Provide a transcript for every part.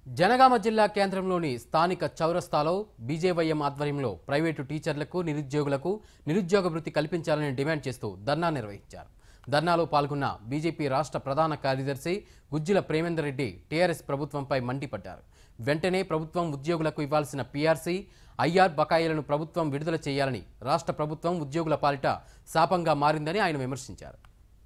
జనగామ జిల్లా కేంద్రంలోని స్థానిక చౌరస్తాలో బీజేవైఎం ఆధ్వర్యంలో ప్రైవేటు టీచర్లకు నిరుద్యోగులకు నిరుద్యోగ వృత్తి కల్పించాలని డిమాండ్ చేస్తూ ధర్నా నిర్వహించారు ధర్నాలో పాల్గొన్న బీజేపీ రాష్ట్ర ప్రధాన కార్యదర్శి గుజ్జిల ప్రేమేందర్ రెడ్డి టీఆర్ఎస్ ప్రభుత్వంపై మండిపడ్డారు వెంటనే ప్రభుత్వం ఉద్యోగులకు ఇవ్వాల్సిన పీఆర్సీ ఐఆర్ బకాయిలను ప్రభుత్వం విడుదల చేయాలని రాష్ట్ర ప్రభుత్వం ఉద్యోగుల పాలిట శాపంగా మారిందని ఆయన విమర్శించారు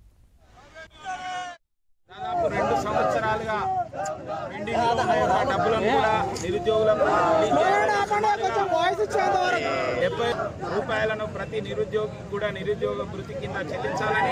దాదాపు రెండు సంవత్సరాలుగా పెండింగ్ లో ఉన్న యొక్క డబ్బులను కూడా నిరుద్యోగులకు రిలీజ్ చేయాలని సుమారుగా డెబ్బై రూపాయలను ప్రతి నిరుద్యోగికి కూడా నిరుద్యోగ భృతి కింద చెల్లించాలని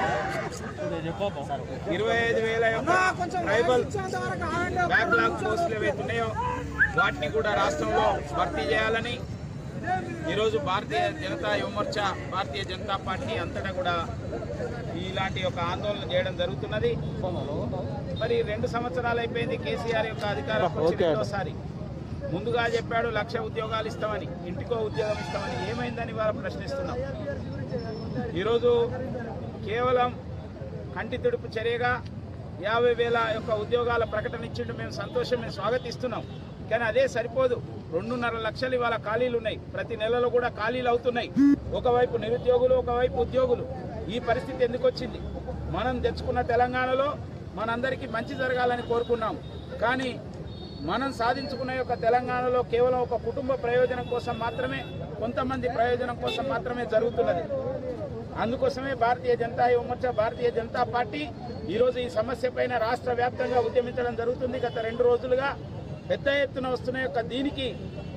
ఇరవై ఐదు వేల యొక్క ట్రైబల్ బ్యాక్లాగ్ పోస్టులు ఏవైతే ఉన్నాయో వాటిని కూడా రాష్ట్రంలో భర్తీ చేయాలని ఈరోజు భారతీయ జనతా యువమోర్చా భారతీయ జనతా పార్టీ అంతటా కూడా ఇలాంటి ఒక ఆందోళన చేయడం జరుగుతున్నది మరి రెండు సంవత్సరాలు అయిపోయింది కేసీఆర్ యొక్క అధికారం వచ్చి రెండోసారి ముందుగా చెప్పాడు లక్ష ఉద్యోగాలు ఇస్తామని ఇంటికో ఉద్యోగం ఇస్తామని ఏమైందని వారు ప్రశ్నిస్తున్నాం ఈరోజు కేవలం కంటి తుడుపు చర్యగా యాభై వేల యొక్క ఉద్యోగాల ప్రకటన ఇచ్చిండు మేము సంతోషం మేము స్వాగతిస్తున్నాం కానీ అదే సరిపోదు రెండున్నర లక్షలు ఇవాళ ఖాళీలు ఉన్నాయి ప్రతి నెలలో కూడా ఖాళీలు అవుతున్నాయి ఒకవైపు నిరుద్యోగులు ఒకవైపు ఉద్యోగులు ఈ పరిస్థితి ఎందుకు వచ్చింది మనం తెచ్చుకున్న తెలంగాణలో మనందరికీ మంచి జరగాలని కోరుకున్నాం కానీ మనం సాధించుకున్న యొక్క తెలంగాణలో కేవలం ఒక కుటుంబ ప్రయోజనం కోసం మాత్రమే కొంతమంది ప్రయోజనం కోసం మాత్రమే జరుగుతున్నది అందుకోసమే భారతీయ జనతా యువమోర్చా భారతీయ జనతా పార్టీ ఈరోజు ఈ సమస్య పైన రాష్ట్ర వ్యాప్తంగా ఉద్యమించడం జరుగుతుంది గత రెండు రోజులుగా పెద్ద ఎత్తున వస్తున్న యొక్క దీనికి